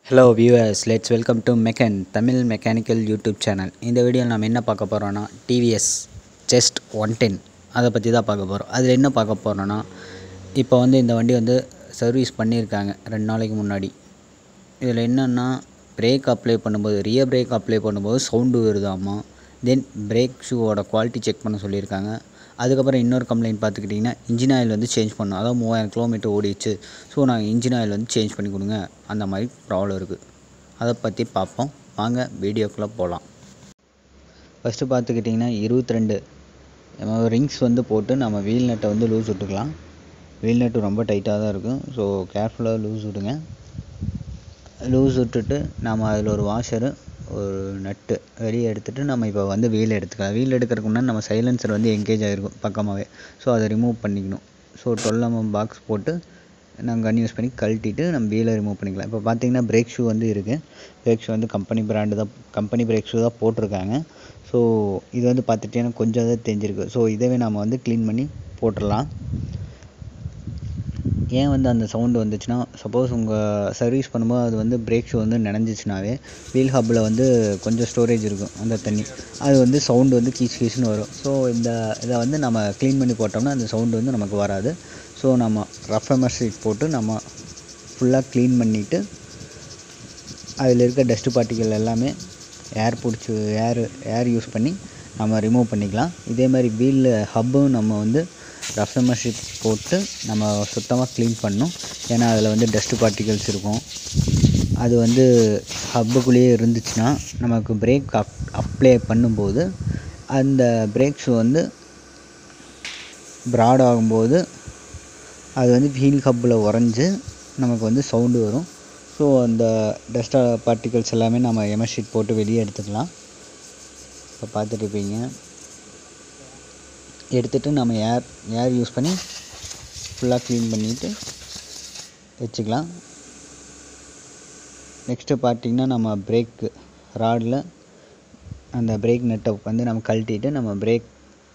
hello viewers let's welcome to மெக்கன் Tamil mechanical YouTube channel இந்த வீடியோவில் நம்ம என்ன பார்க்க போகிறோன்னா டிவிஎஸ் செஸ்ட் ஒன் டென் அதை பற்றி தான் பார்க்க போகிறோம் அதில் என்ன பார்க்க போகிறோன்னா இப்போ வந்து இந்த வண்டி வந்து சர்வீஸ் பண்ணியிருக்காங்க ரெண்டு நாளைக்கு முன்னாடி இதில் என்னென்னா பிரேக் அப்ளை பண்ணும்போது ரியர் பிரேக் அப்ளை பண்ணும்போது சவுண்டு வருதாமா தென் பிரேக் ஷூவோட குவாலிட்டி செக் பண்ண சொல்லியிருக்காங்க அதுக்கப்புறம் இன்னொரு கம்ப்ளைண்ட் பார்த்துக்கிட்டிங்கன்னா இன்ஜின் ஆயில் வந்து சேஞ்ச் பண்ணணும் அதாவது மூவாயிரம் கிலோமீட்டர் ஓடிச்சு ஸோ நாங்கள் இன்ஜின் ஆயில் வந்து சேஞ்ச் பண்ணி கொடுங்க அந்த மாதிரி ப்ராப்ளம் இருக்குது அதை பற்றி பார்ப்போம் வாங்க வீடியோக்குள்ளே போகலாம் ஃபஸ்ட்டு பார்த்துக்கிட்டிங்கன்னா இருபத்தி ரெண்டு ரிங்ஸ் வந்து போட்டு நம்ம வீல் நட்டை வந்து லூஸ் விட்டுக்கலாம் வீல் நட்டு ரொம்ப டைட்டாக தான் இருக்கும் ஸோ கேர்ஃபுல்லாக லூஸ் விடுங்க லூஸ் விட்டுட்டு நம்ம அதில் ஒரு வாஷரு ஒரு நட்டு வெளியே எடுத்துகிட்டு நம்ம இப்போ வந்து வீல் எடுத்துக்கலாம் வீல் எடுக்கிறதுக்கு முன்னாடி நம்ம சைலன்சர் வந்து எங்கேஜ் ஆகிருக்கும் பக்கமாகவே ஸோ அதை ரிமூவ் பண்ணிக்கணும் ஸோ டுவெல் எம்எம் பாக்ஸ் போட்டு நம்ம கன் யூஸ் பண்ணி கழட்டிட்டு நம்ம வீலை ரிமூவ் பண்ணிக்கலாம் இப்போ பார்த்தீங்கன்னா பிரேக் ஷூ வந்து இருக்குது பிரேக் ஷூ வந்து கம்பெனி பிராண்டு தான் கம்பெனி பிரேக் ஷூ தான் போட்டிருக்காங்க ஸோ இது வந்து பார்த்துட்டிங்கன்னா கொஞ்சம் தான் தெரிஞ்சிருக்கு ஸோ இதவே நம்ம வந்து க்ளீன் பண்ணி போட்டுடலாம் ஏன் வந்து அந்த சவுண்டு வந்துச்சுன்னா சப்போஸ் உங்கள் சர்வீஸ் பண்ணும்போது அது வந்து பிரேக் ஷூ வந்து நனைஞ்சிச்சுனாவே வீல் ஹப்பில் வந்து கொஞ்சம் ஸ்டோரேஜ் இருக்கும் அந்த தண்ணி அது வந்து சவுண்டு வந்து கீச் கீச்சுன்னு வரும் ஸோ இந்த இதை வந்து நம்ம க்ளீன் பண்ணி போட்டோம்னா அந்த சவுண்டு வந்து நமக்கு வராது ஸோ நம்ம ரஃப் எமர் ஷீட் போட்டு நம்ம ஃபுல்லாக க்ளீன் பண்ணிவிட்டு அதில் இருக்க டஸ்ட்டு பார்ட்டிக்கல் எல்லாமே ஏர் பிடிச்சி ஏர் ஏர் யூஸ் பண்ணி நம்ம ரிமூவ் பண்ணிக்கலாம் இதே மாதிரி வீல் ஹப்பும் நம்ம வந்து ரஃப் மெஷிப் போட்டு நம்ம சுத்தமாக க்ளீன் பண்ணணும் ஏன்னா அதில் வந்து டஸ்ட்டு பார்ட்டிகல்ஸ் இருக்கும் அது வந்து ஹப்புக்குள்ளேயே இருந்துச்சுன்னா நமக்கு பிரேக் அப் அப்ளை பண்ணும்போது அந்த பிரேக் ஷூ வந்து ப்ராட் ஆகும்போது அது வந்து வீல் ஹப்பில் உறைஞ்சி நமக்கு வந்து சவுண்டு வரும் ஸோ அந்த டஸ்ட் பார்ட்டிகல்ஸ் எல்லாமே நம்ம எமர்ஷீட் போட்டு வெளியே எடுத்துக்கலாம் இப்போ பார்த்துட்ருப்பீங்க எடுத்துகிட்டு நம்ம ஏர் ஏர் யூஸ் பண்ணி ஃபுல்லாக க்ளீன் பண்ணிவிட்டு வச்சுக்கலாம் நெக்ஸ்ட்டு பார்த்திங்கன்னா நம்ம பிரேக்கு ராடில் அந்த பிரேக் நெட்டை வந்து நம்ம கழட்டிட்டு நம்ம பிரேக்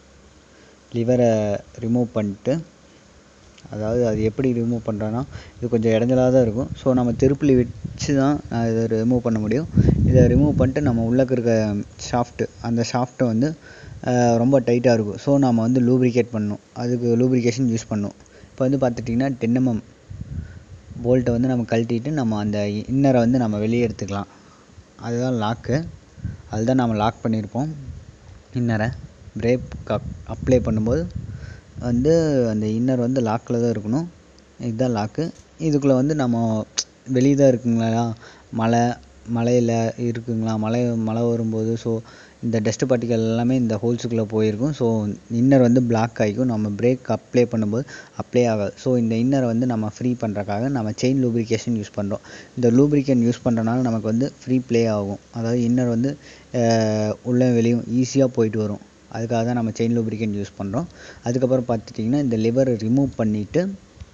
லிவரை ரிமூவ் பண்ணிட்டு அதாவது அது எப்படி ரிமூவ் பண்ணுறோன்னா இது கொஞ்சம் இடைஞ்சலாக தான் இருக்கும் ஸோ நம்ம திருப்பலி வச்சு தான் இதை ரிமூவ் பண்ண முடியும் இதை ரிமூவ் பண்ணிட்டு நம்ம உள்ளக்க இருக்க ஷாஃப்ட்டு அந்த ஷாஃப்ட்டை வந்து ரொம்ப டைட்டாக இருக்கும் ஸோ நம்ம வந்து லூப்ரிகேட் பண்ணணும் அதுக்கு லூப்ரிகேஷன் யூஸ் பண்ணணும் இப்போ வந்து பார்த்துட்டிங்கன்னா டென் எம்எம் போல்ட்டை வந்து நம்ம கழட்டிட்டு நம்ம அந்த இன்னரை வந்து நம்ம வெளியே எடுத்துக்கலாம் அதுதான் லாக்கு அதுதான் நம்ம லாக் பண்ணியிருப்போம் இன்னரை பிரேக் அப் அப்ளை பண்ணும்போது வந்து அந்த இன்னர் வந்து லாக்கில் தான் இருக்கணும் இதுதான் லாக்கு இதுக்குள்ளே வந்து நம்ம வெளியே தான் இருக்குங்களா மழை மழையில் இருக்குங்களா மழை மழை வரும்போது ஸோ இந்த டஸ்ட்டு பார்ட்டிகல் எல்லாமே இந்த ஹோல்ஸுக்குள்ளே போயிருக்கும் ஸோ இன்னர் வந்து பிளாக் ஆகிக்கும் நம்ம பிரேக் அப்ளை பண்ணும்போது அப்ளை ஆகாது ஸோ இந்த இன்னரை வந்து நம்ம ஃப்ரீ பண்ணுறக்காக நம்ம செயின் லூப்ரிகேஷன் யூஸ் பண்ணுறோம் இந்த லூப்ரிகேன் யூஸ் பண்ணுறனால நமக்கு வந்து ஃப்ரீ ப்ளே ஆகும் அதாவது இன்னர் வந்து உள்ளே வெளியும் ஈஸியாக போயிட்டு வரும் அதுக்காக தான் நம்ம செயின் லூப்ரிகேன் யூஸ் பண்ணுறோம் அதுக்கப்புறம் பார்த்துட்டிங்கன்னா இந்த லிவரை ரிமூவ் பண்ணிவிட்டு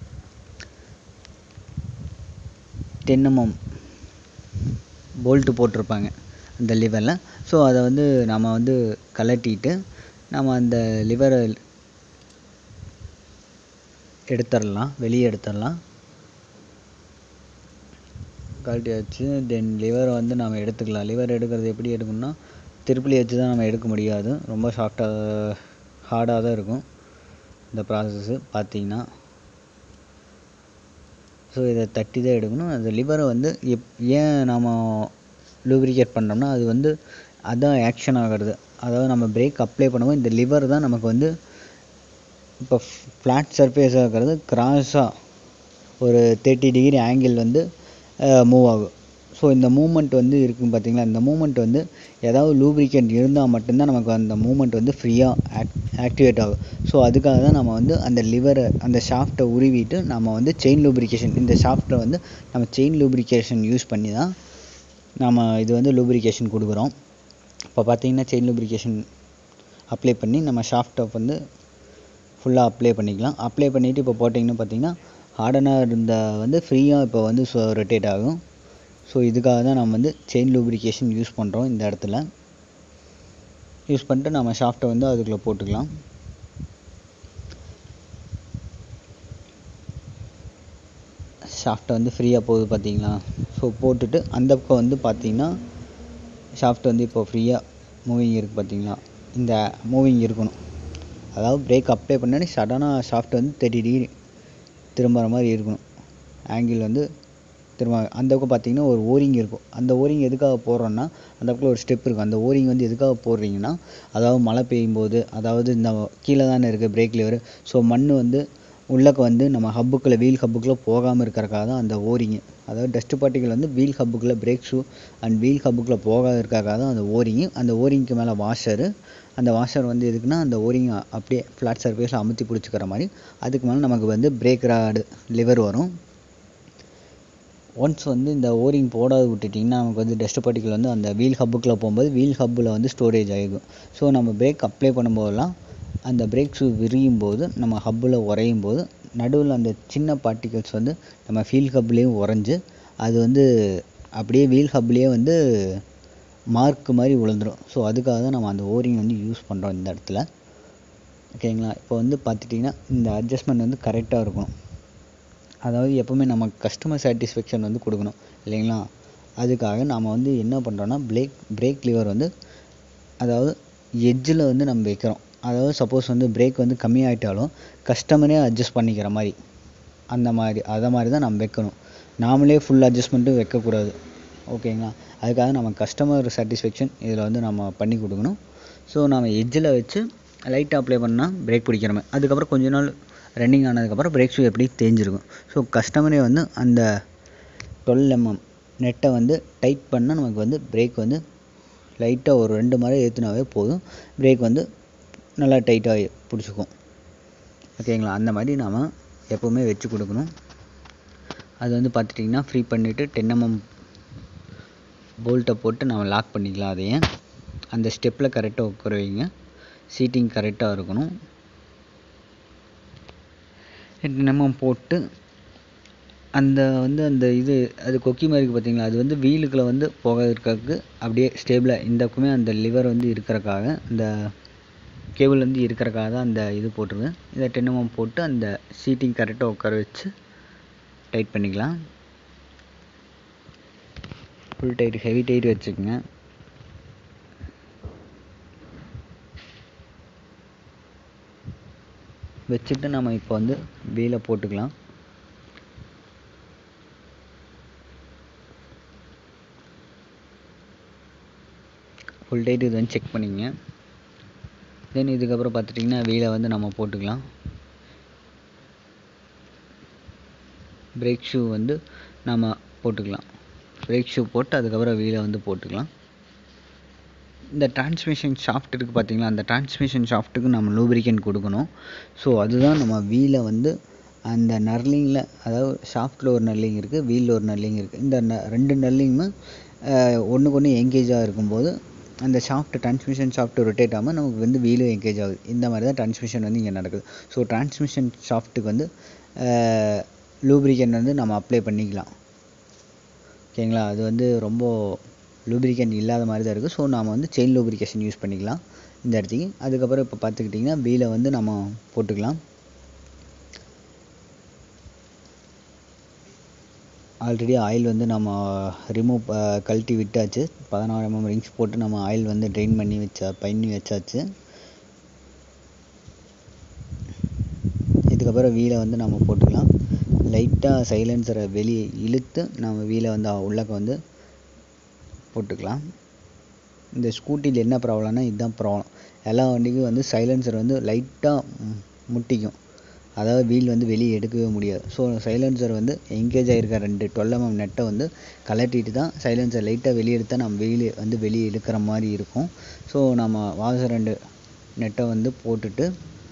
டென் எம்எம் போல்ட்டு போட்டிருப்பாங்க அந்த லிவரில் ஸோ அதை வந்து நம்ம வந்து கலட்டிட்டு நம்ம அந்த லிவரை எடுத்துடலாம் வெளியே எடுத்துடலாம் கழட்டி வச்சு தென் லிவரை வந்து நம்ம எடுத்துக்கலாம் லிவர் எடுக்கிறது எப்படி எடுக்கணும்னா திருப்பலி வச்சு தான் நம்ம எடுக்க முடியாது ரொம்ப சாஃப்டாக ஹார்டாக தான் இருக்கும் இந்த ப்ராசஸ்ஸு பார்த்தீங்கன்னா ஸோ இதை தட்டி தான் எடுக்கணும் அந்த லிவரை வந்து எப் ஏன் நம்ம லூப்ரிகேட் பண்ணுறோம்னா அது வந்து அதான் ஆக்ஷன் ஆகிறது அதாவது நம்ம பிரேக் அப்ளை பண்ணும்போது இந்த லிவர் தான் நமக்கு வந்து இப்போ ஃப்ளாட் சர்ஃபேஸாக இருக்கிறது கிராஸாக ஒரு தேர்ட்டி டிகிரி ஆங்கிள் வந்து மூவ் ஆகும் ஸோ இந்த மூமெண்ட் வந்து இருக்குது பார்த்தீங்களா இந்த மூமெண்ட் வந்து ஏதாவது லூப்ரிகேட் இருந்தால் மட்டும்தான் நமக்கு அந்த மூமெண்ட் வந்து ஃப்ரீயாக ஆக் ஆக்டிவேட் ஆகும் ஸோ அதுக்காக தான் நம்ம வந்து அந்த லிவரை அந்த ஷாஃப்ட்டை உருவிட்டு நம்ம வந்து செயின் லூப்ரிகேஷன் இந்த ஷாஃப்ட்டை வந்து நம்ம செயின் லூப்ரிகேஷன் யூஸ் பண்ணி தான் நம்ம இது வந்து லூப்ரிகேஷன் கொடுக்குறோம் இப்போ பார்த்தீங்கன்னா செயின் லூப்ரிகேஷன் அப்ளை பண்ணி நம்ம ஷாஃப்ட்டை வந்து ஃபுல்லாக அப்ளை பண்ணிக்கலாம் அப்ளை பண்ணிவிட்டு இப்போ போட்டிங்கன்னா பார்த்தீங்கன்னா ஹார்டனாக இருந்த வந்து ஃப்ரீயாக இப்போ வந்து ரொட்டேட் ஆகும் ஸோ இதுக்காக தான் நம்ம வந்து செயின் லூப்ரிகேஷன் யூஸ் பண்ணுறோம் இந்த இடத்துல யூஸ் பண்ணிட்டு நம்ம ஷாஃப்ட்டை வந்து அதுக்குள்ளே போட்டுக்கலாம் ஷாஃப்ட்டை வந்து ஃப்ரீயாக போகுது பார்த்தீங்களா ஸோ போட்டுட்டு அந்த பக்கம் வந்து பார்த்தீங்கன்னா ஷாஃப்ட் வந்து இப்போ ஃப்ரீயாக மூவிங் இருக்குது பார்த்தீங்களா இந்த மூவிங் இருக்கணும் அதாவது பிரேக் அப்ளை பண்ணாடி சடனாக ஷாஃப்ட் வந்து தேர்ட்டி டிகிரி திரும்புகிற மாதிரி இருக்கணும் ஆங்கிள் வந்து திரும்ப அந்த பக்கம் பார்த்தீங்கன்னா ஒரு ஓரிங் இருக்கும் அந்த ஓரிங் எதுக்காக போடுறோன்னா அந்த பக்கம் ஒரு ஸ்டெப் இருக்கும் அந்த ஓரிங் வந்து எதுக்காக போடுறீங்கன்னா அதாவது மழை பெய்யும் போது அதாவது இந்த கீழே தானே இருக்குது பிரேக் லிவர் ஸோ மண் வந்து உள்ளக்க வந்து நம்ம ஹப்புக்குள்ளே வீல் ஹப்புக்குள்ளே போகாமல் இருக்கிறக்காக தான் அந்த ஓரிங்கு அதாவது டஸ்ட் பார்ட்டிகள் வந்து வீல் ஹப்புக்குள்ளே பிரேக் ஷூ அண்ட் வீல் ஹப்புக்குள்ளே போகாத இருக்கிறக்காக தான் அந்த ஓரிங்கு அந்த ஓரிங்க்கு மேலே வாஷரு அந்த வாஷர் வந்து எதுக்குன்னா அந்த ஓரிங் அப்படியே ஃப்ளாட் சர்ஃபேஸில் அமுத்தி பிடிச்சிக்கிற மாதிரி அதுக்கு மேலே நமக்கு வந்து பிரேக் ராடு லிவர் வரும் ஒன்ஸ் வந்து இந்த ஓரிங் போடாது விட்டுட்டிங்கன்னா நமக்கு வந்து டஸ்ட் பார்ட்டிகள் வந்து அந்த வீல் ஹப்புக்குள்ளே போகும்போது வீல் ஹப்பில் வந்து ஸ்டோரேஜ் ஆகிடும் ஸோ நம்ம பிரேக் அப்ளை பண்ணும்போதெல்லாம் அந்த பிரேக் ஷூ விரியும் போது நம்ம ஹப்பில் உறையும் போது நடுவில் அந்த சின்ன பார்ட்டிகல்ஸ் வந்து நம்ம ஃபீல் ஹப்லேயும் உறைஞ்சு அது வந்து அப்படியே வீல் ஹப்லேயே வந்து மார்க் மாதிரி விழுந்துடும் ஸோ அதுக்காக தான் நம்ம அந்த ஓரிங் வந்து யூஸ் பண்ணுறோம் இந்த இடத்துல ஓகேங்களா இப்போ வந்து பார்த்துட்டிங்கன்னா இந்த அட்ஜஸ்ட்மெண்ட் வந்து கரெக்டாக இருக்கணும் அதாவது எப்போவுமே நம்ம கஸ்டமர் சாட்டிஸ்ஃபேக்ஷன் வந்து கொடுக்கணும் இல்லைங்களா அதுக்காக நாம் வந்து என்ன பண்ணுறோன்னா பிரேக் பிரேக் லிவர் வந்து அதாவது எட்ஜில் வந்து நம்ம வைக்கிறோம் அதாவது சப்போஸ் வந்து பிரேக் வந்து கம்மியாயிட்டாலும் கஸ்டமரே அட்ஜஸ்ட் பண்ணிக்கிற மாதிரி அந்த மாதிரி அதை மாதிரி தான் நம்ம வைக்கணும் நாமளே ஃபுல் அட்ஜஸ்ட்மெண்ட்டும் வைக்கக்கூடாது ஓகேங்களா அதுக்காக நம்ம கஸ்டமர் சாட்டிஸ்ஃபேக்ஷன் இதில் வந்து நம்ம பண்ணி கொடுக்கணும் ஸோ நம்ம எட்ஜில் வச்சு லைட்டாக அப்ளை பண்ணால் பிரேக் பிடிக்கிற மாதிரி அதுக்கப்புறம் கொஞ்ச நாள் ரன்னிங் ஆனதுக்கப்புறம் பிரேக் ஷூ எப்படி தேஞ்சிருக்கும் ஸோ கஸ்டமரே வந்து அந்த டுவெல் எம்எம் நெட்டை வந்து டைட் பண்ணால் நமக்கு வந்து பிரேக் வந்து லைட்டாக ஒரு ரெண்டு முறை ஏற்றினாவே போதும் பிரேக் வந்து நல்லா டைட்டாக பிடிச்சிக்கும் ஓகேங்களா அந்த மாதிரி நாம் எப்போவுமே வச்சு கொடுக்கணும் அது வந்து பார்த்துட்டிங்கன்னா ஃப்ரீ பண்ணிவிட்டு டென் எம்எம் போல்ட்டை போட்டு நம்ம லாக் பண்ணிக்கலாம் அதையே அந்த ஸ்டெப்பில் கரெக்டாக உட்கார வைங்க சீட்டிங் கரெக்டாக இருக்கணும் டென் எம்எம் போட்டு அந்த வந்து அந்த இது அது கொக்கி மாதிரி இருக்குது பார்த்தீங்களா அது வந்து வீலுக்குள்ளே வந்து போகாதிருக்கிறதுக்கு அப்படியே ஸ்டேபிளாக இந்த பக்கமே அந்த லிவர் வந்து இருக்கிறக்காக அந்த கேபிள் வந்து இருக்கிறக்காக தான் அந்த இது போட்டிருக்கேன் இதை டென் எம்எம் போட்டு அந்த சீட்டிங் கரெக்டாக உட்கார வச்சு டைட் பண்ணிக்கலாம் ஃபுல் டைட் ஹெவி டைட் வச்சுக்கோங்க வச்சுட்டு நம்ம இப்போ வந்து வீலை போட்டுக்கலாம் ஃபுல் டைட் இது வந்து செக் பண்ணிக்கங்க தென் இதுக்கப்புறம் பார்த்துட்டிங்கன்னா வீலை வந்து நம்ம போட்டுக்கலாம் பிரேக் ஷூ வந்து நம்ம போட்டுக்கலாம் பிரேக் ஷூ போட்டு அதுக்கப்புறம் வீலை வந்து போட்டுக்கலாம் இந்த டிரான்ஸ்மிஷன் ஷாஃப்ட் இருக்குது பார்த்தீங்களா அந்த டிரான்ஸ்மிஷன் ஷாஃப்ட்டுக்கு நம்ம லூப்ரிகன்ட் கொடுக்கணும் ஸோ அதுதான் நம்ம வீலை வந்து அந்த நர்லிங்கில் அதாவது ஷாஃப்ட்டில் ஒரு நர்லிங் இருக்குது வீலில் ஒரு நர்லிங் இருக்குது இந்த ந ரெண்டு நர்லிங்குமே ஒன்றுக்கு ஒன்று எங்கேஜாக இருக்கும்போது அந்த ஷாஃப்ட் டிரான்ஸ்மிஷன் ஷாஃப்ட் ரொட்டேட் ஆகாமல் நமக்கு வந்து வீலும் எங்கேஜ் ஆகுது இந்த மாதிரி தான் டிரான்ஸ்மிஷன் வந்து இங்கே நடக்குது ஸோ டிரான்ஸ்மிஷன் ஷாஃப்ட்டுக்கு வந்து லூப்ரிகன்ட் வந்து நம்ம அப்ளை பண்ணிக்கலாம் ஓகேங்களா அது வந்து ரொம்ப லூப்ரிகன்ட் இல்லாத மாதிரி தான் இருக்குது ஸோ நாம் வந்து செயின் லூப்ரிகேஷன் யூஸ் பண்ணிக்கலாம் இந்த இடத்துக்கு அதுக்கப்புறம் இப்போ பார்த்துக்கிட்டிங்கன்னா வீலை வந்து நம்ம போட்டுக்கலாம் ஆல்ரெடி ஆயில் வந்து நம்ம ரிமூவ் கழட்டி விட்டாச்சு பதினாறு எம்எம் ரிங்ஸ் போட்டு நம்ம ஆயில் வந்து ட்ரெயின் பண்ணி வச்சா பண்ணி வச்சாச்சு இதுக்கப்புறம் வீலை வந்து நம்ம போட்டுக்கலாம் லைட்டாக சைலன்சரை வெளியே இழுத்து நம்ம வீலை வந்து உள்ளக்க வந்து போட்டுக்கலாம் இந்த ஸ்கூட்டியில் என்ன ப்ராப்ளம்னா இதுதான் ப்ராப்ளம் எல்லா வண்டிக்கும் வந்து சைலன்சர் வந்து லைட்டாக முட்டிக்கும் அதாவது வீல் வந்து வெளியே எடுக்கவே முடியாது ஸோ சைலன்சர் வந்து எங்கேஜ் ஆகிருக்க ரெண்டு டுவெல் எம்எம் நெட்டை வந்து கலட்டிட்டு தான் சைலன்சர் லைட்டாக வெளியே எடுத்தால் நம்ம வெயில் வந்து வெளியே எடுக்கிற மாதிரி இருக்கும் ஸோ நம்ம வாசர் ரெண்டு நெட்டை வந்து போட்டுட்டு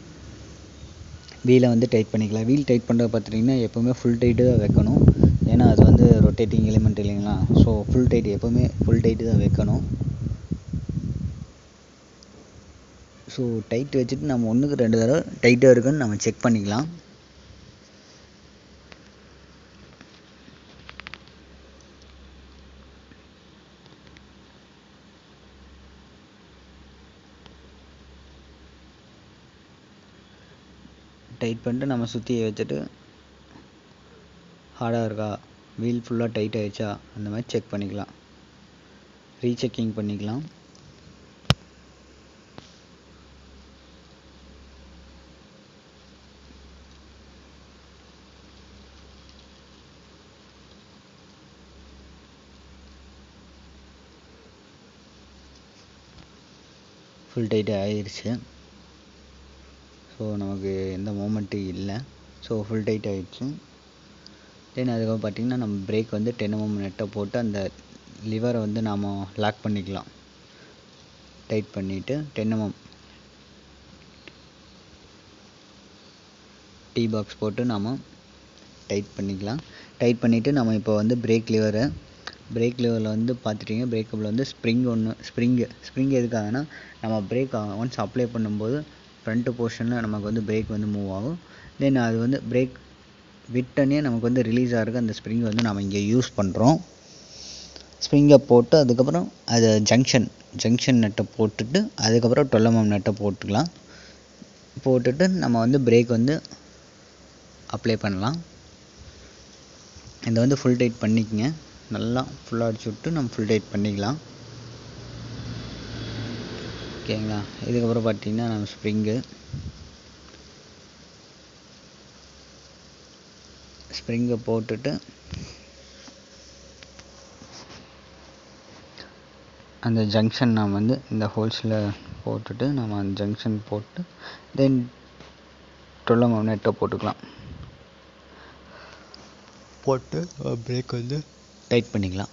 வீலை வந்து டைட் பண்ணிக்கலாம் வீல் டைட் பண்ணுறது பார்த்துட்டிங்கன்னா எப்போவுமே ஃபுல் டைட்டு தான் வைக்கணும் ஏன்னா அது வந்து ரொட்டேட்டிங் எலிமெண்ட் இல்லைங்களா ஸோ ஃபுல் டைட் எப்போவுமே ஃபுல் டைட்டு தான் வைக்கணும் ஸோ டைட் வச்சுட்டு நம்ம ஒன்றுக்கு ரெண்டு தடவை டைட்டாக இருக்குன்னு நம்ம செக் பண்ணிக்கலாம் டைட் பண்ணிட்டு நம்ம சுற்றி வச்சுட்டு ஹார்டாக இருக்கா வீல் ஃபுல்லாக டைட் ஆகிடுச்சா அந்த மாதிரி செக் பண்ணிக்கலாம் ரீசெக்கிங் பண்ணிக்கலாம் ஃபுல் டைட் ஆயிடுச்சு ஸோ நமக்கு எந்த மூமெண்ட்டும் இல்லை ஸோ ஃபுல் டைட் ஆகிடுச்சு தென் அதுக்கப்புறம் பார்த்திங்கன்னா நம்ம பிரேக் வந்து டென் எம்எம் நெட்டை போட்டு அந்த லிவரை வந்து நாம் லாக் பண்ணிக்கலாம் டைட் பண்ணிவிட்டு டென் எம்எம் டீ பாக்ஸ் போட்டு நாம் டைட் பண்ணிக்கலாம் டைட் பண்ணிவிட்டு நம்ம இப்போ வந்து பிரேக் லிவரை பிரேக் லிவரில் வந்து பார்த்துட்டிங்க பிரேக்கப்பில் வந்து ஸ்ப்ரிங் ஒன்று ஸ்ப்ரிங்கு ஸ்ப்ரிங் எதுக்காகனா நம்ம பிரேக் ஒன்ஸ் அப்ளை பண்ணும்போது ஃப்ரண்ட்டு போர்ஷனில் நமக்கு வந்து பிரேக் வந்து மூவ் ஆகும் தென் அது வந்து பிரேக் விட்டனே நமக்கு வந்து ரிலீஸ் ஆகிருக்கு அந்த ஸ்ப்ரிங் வந்து நம்ம இங்கே யூஸ் பண்ணுறோம் ஸ்ப்ரிங்கை போட்டு அதுக்கப்புறம் அது ஜங்ஷன் ஜங்ஷன் நெட்டை போட்டுட்டு அதுக்கப்புறம் டுவெல் எம்எம் நெட்டை போட்டுக்கலாம் போட்டுட்டு நம்ம வந்து பிரேக் வந்து அப்ளை பண்ணலாம் இதை வந்து ஃபுல் டைட் பண்ணிக்கங்க நல்லா ஃபுல்லாக அடிச்சு விட்டு நம்ம ஃபுல் டைட் பண்ணிக்கலாம் ஓகேங்களா இதுக்கப்புறம் பார்த்தீங்கன்னா நம்ம ஸ்ப்ரிங்கு ஸ்ப்ரிங்கை போட்டுட்டு அந்த ஜங்ஷன் நாம் வந்து இந்த ஹோல்ஸில் போட்டுட்டு நம்ம அந்த ஜங்ஷன் போட்டு தென் டுவெல் எம்எம் நெட்டை போட்டுக்கலாம் போட்டு பிரேக் வந்து டைட் பண்ணிக்கலாம்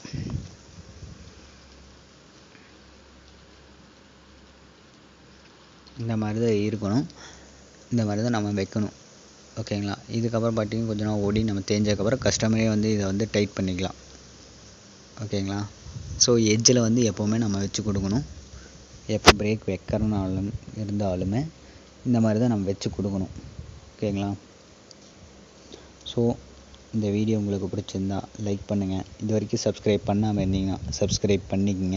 இந்த மாதிரி தான் இருக்கணும் இந்த மாதிரி தான் நம்ம வைக்கணும் ஓகேங்களா இதுக்கப்புறம் பார்த்தீங்கன்னா கொஞ்ச நாள் ஓடி நம்ம தேஞ்சதுக்கப்புறம் கஸ்டமரே வந்து இதை வந்து டைட் பண்ணிக்கலாம் ஓகேங்களா ஸோ எட்ஜில் வந்து எப்போவுமே நம்ம வச்சு கொடுக்கணும் எப்போ பிரேக் வைக்கிறனாலும் இருந்தாலுமே இந்த மாதிரி தான் நம்ம வச்சு கொடுக்கணும் ஓகேங்களா ஸோ இந்த வீடியோ உங்களுக்கு பிடிச்சிருந்தா லைக் பண்ணுங்கள் இது வரைக்கும் சப்ஸ்கிரைப் பண்ணாமல் இருந்தீங்கன்னா சப்ஸ்கிரைப் பண்ணிக்கங்க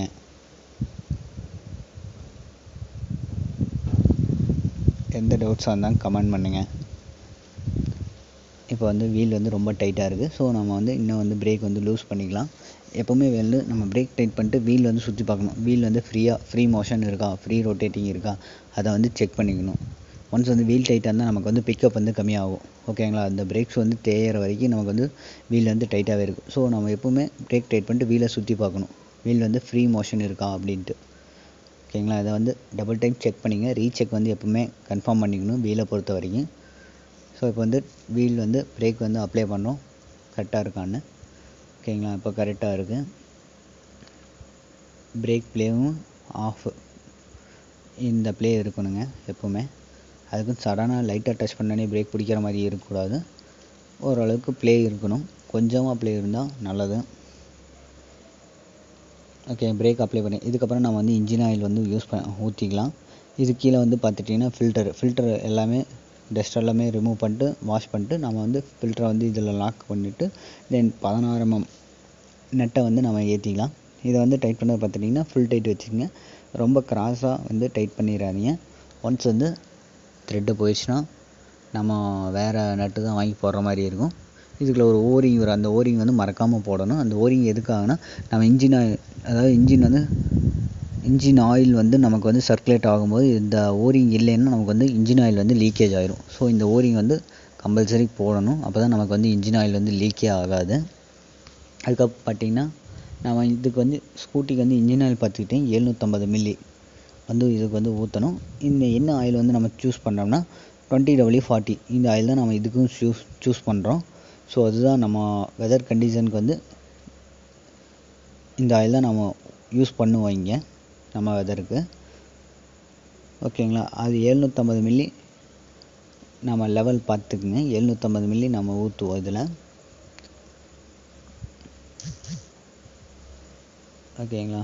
எந்த டவுட்ஸாக இருந்தாலும் கமெண்ட் பண்ணுங்கள் இப்போ வந்து வீல் வந்து ரொம்ப டைட்டாக இருக்குது ஸோ நம்ம வந்து இன்னும் வந்து பிரேக் வந்து லூஸ் பண்ணிக்கலாம் எப்போவுமே வந்து நம்ம பிரேக் டைட் பண்ணிட்டு வீல் வந்து சுற்றி பார்க்கணும் வீல் வந்து ஃப்ரீயாக ஃப்ரீ மோஷன் இருக்கா ஃப்ரீ ரொட்டேட்டிங் இருக்கா அதை வந்து செக் பண்ணிக்கணும் ஒன்ஸ் வந்து வீல் டைட்டாக இருந்தால் நமக்கு வந்து பிக்கப் வந்து கம்மியாகும் ஓகேங்களா அந்த பிரேக்ஸ் வந்து தேயிற வரைக்கும் நமக்கு வந்து வீல் வந்து டைட்டாகவே இருக்கும் ஸோ நம்ம எப்போவுமே பிரேக் டைட் பண்ணிட்டு வீலை சுற்றி பார்க்கணும் வீல் வந்து ஃப்ரீ மோஷன் இருக்கா அப்படின்ட்டு ஓகேங்களா இதை வந்து டபுள் டைம் செக் பண்ணிங்க ரீசெக் வந்து எப்போவுமே கன்ஃபார்ம் பண்ணிக்கணும் வீலை பொறுத்த வரைக்கும் ஸோ இப்போ வந்து வீல் வந்து பிரேக் வந்து அப்ளை பண்ணோம் கரெக்டாக இருக்கான்னு ஓகேங்களா இப்போ கரெக்டாக இருக்குது பிரேக் ப்ளேவும் ஆஃப் இந்த ப்ளே இருக்கணுங்க எப்போவுமே அதுக்கும் சடனாக லைட்டாக டச் பண்ணாலே பிரேக் பிடிக்கிற மாதிரி இருக்கக்கூடாது ஓரளவுக்கு ப்ளே இருக்கணும் கொஞ்சமாக ப்ளே இருந்தால் நல்லது ஓகே பிரேக் அப்ளை பண்ணி இதுக்கப்புறம் நம்ம வந்து இன்ஜின் ஆயில் வந்து யூஸ் பண்ண ஊற்றிக்கலாம் இது கீழே வந்து பார்த்துட்டிங்கன்னா ஃபில்டர் ஃபில்டர் எல்லாமே டஸ்ட் எல்லாமே ரிமூவ் பண்ணிட்டு வாஷ் பண்ணிட்டு நம்ம வந்து ஃபில்டரை வந்து இதில் லாக் பண்ணிவிட்டு தென் பதினாறு எம்எம் நெட்டை வந்து நம்ம ஏற்றிக்கலாம் இதை வந்து டைட் பண்ண பார்த்துட்டிங்கன்னா ஃபுல் டைட் வச்சுக்கோங்க ரொம்ப கிராஸாக வந்து டைட் பண்ணிடாதீங்க ஒன்ஸ் வந்து த்ரெட்டு போயிடுச்சுன்னா நம்ம வேறு நட்டு தான் வாங்கி போடுற மாதிரி இருக்கும் இதுக்குள்ள ஒரு ஓரிங் வரும் அந்த ஓரிங் வந்து மறக்காமல் போடணும் அந்த ஓரிங் எதுக்காகனா நம்ம இன்ஜின் ஆயில் அதாவது இன்ஜின் வந்து இன்ஜின் ஆயில் வந்து நமக்கு வந்து சர்க்குலேட் ஆகும்போது இந்த ஓரிங் இல்லைன்னா நமக்கு வந்து இன்ஜின் ஆயில் வந்து லீக்கேஜ் ஆயிரும் ஸோ இந்த ஓரிங் வந்து கம்பல்சரி போடணும் அப்போ தான் நமக்கு வந்து இன்ஜின் ஆயில் வந்து லீக்கே ஆகாது அதுக்கப்புறம் பார்த்திங்கன்னா நம்ம இதுக்கு வந்து ஸ்கூட்டிக்கு வந்து இன்ஜின் ஆயில் பார்த்துக்கிட்டேன் எழுநூற்றம்பது மில்லி வந்து இதுக்கு வந்து ஊற்றணும் இந்த என்ன ஆயில் வந்து நம்ம சூஸ் பண்ணுறோம்னா டுவெண்ட்டி டபிள்யூ ஃபார்ட்டி இந்த ஆயில் தான் நம்ம இதுக்கும் சூஸ் சூஸ் பண்ணுறோம் ஸோ அதுதான் நம்ம வெதர் கண்டிஷனுக்கு வந்து இந்த ஆயில் தான் நம்ம யூஸ் பண்ணுவோம் இங்கே நம்ம வெதருக்கு ஓகேங்களா அது எழுநூற்றம்பது மில்லி நம்ம லெவல் பார்த்துக்குங்க எழுநூற்றம்பது மில்லி நம்ம ஊற்றுவோம் இதில் ஓகேங்களா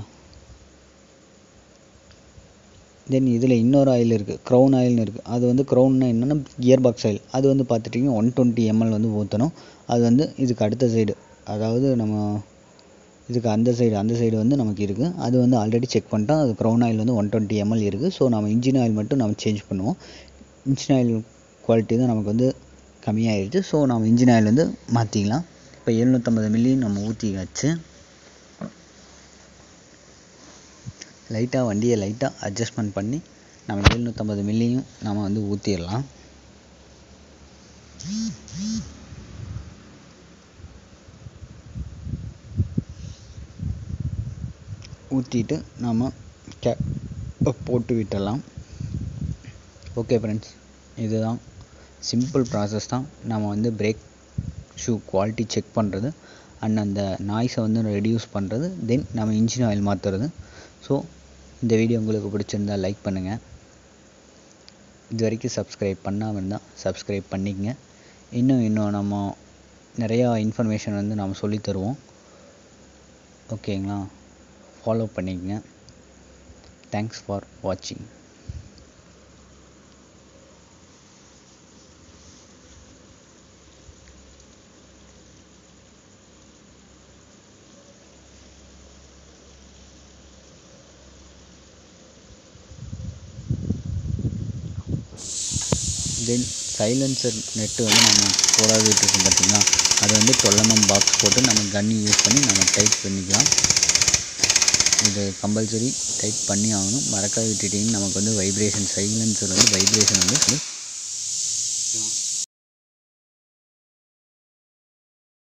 தென் இதில் இன்னொரு ஆயில் இருக்குது க்ரௌன் ஆயில்னு இருக்குது அது வந்து க்ரௌன்னா என்னென்னா கியர் பாக்ஸ் ஆயில் அது வந்து பார்த்துட்டிங்கன்னா ஒன் டுவெண்ட்டி எம்எல் வந்து ஊற்றணும் அது வந்து இதுக்கு அடுத்த சைடு அதாவது நம்ம இதுக்கு அந்த சைடு அந்த சைடு வந்து நமக்கு இருக்குது அது வந்து ஆல்ரெடி செக் பண்ணிட்டோம் அது க்ரௌன் ஆயில் வந்து ஒன் டுவெண்ட்டி எம்எல் இருக்குது ஸோ நம்ம இன்ஜின் ஆயில் மட்டும் நம்ம சேஞ்ச் பண்ணுவோம் இன்ஜின் ஆயில் குவாலிட்டி தான் நமக்கு வந்து கம்மியாகிடுச்சு ஸோ நம்ம இன்ஜின் ஆயில் வந்து மாற்றிக்கலாம் இப்போ எழுநூற்றம்பது மில்லி நம்ம ஊற்றியாச்சு லைட்டாக வண்டியை லைட்டாக அட்ஜஸ்ட்மெண்ட் பண்ணி நம்ம எழுநூற்றம்பது மில்லியும் நம்ம வந்து ஊற்றிடலாம் ஊற்றிட்டு நாம் கே போட்டு விட்டுடலாம் ஓகே ஃப்ரெண்ட்ஸ் இதுதான் சிம்பிள் ப்ராசஸ் தான் நம்ம வந்து பிரேக் ஷூ குவாலிட்டி செக் பண்ணுறது அண்ட் அந்த நாய்ஸை வந்து ரெடியூஸ் பண்ணுறது தென் நம்ம இன்ஜின் ஆயில் மாற்றுறது ஸோ இந்த வீடியோ உங்களுக்கு பிடிச்சிருந்தா லைக் பண்ணுங்கள் இது வரைக்கும் சப்ஸ்கிரைப் பண்ணாமல் இருந்தால் சப்ஸ்கிரைப் பண்ணிக்கங்க இன்னும் இன்னும் நம்ம நிறையா இன்ஃபர்மேஷன் வந்து நாம் சொல்லித் தருவோம் ஓகேங்களா ஃபாலோ பண்ணிக்கங்க தேங்க்ஸ் ஃபார் வாட்சிங் தென் சைலன்சர் நெட்டு வந்து நம்ம போடாது இருக்கோம் பார்த்திங்களா அது வந்து டுவெல் பாக்ஸ் போட்டு நம்ம கன்னி யூஸ் பண்ணி நம்ம டைட் பண்ணிக்கலாம் இது கம்பல்சரி டைட் பண்ணி ஆகணும் மறக்காத விட்டுட்டிங்கன்னா நமக்கு வந்து வைப்ரேஷன் சைலன்சர் வந்து வைப்ரேஷன் வந்து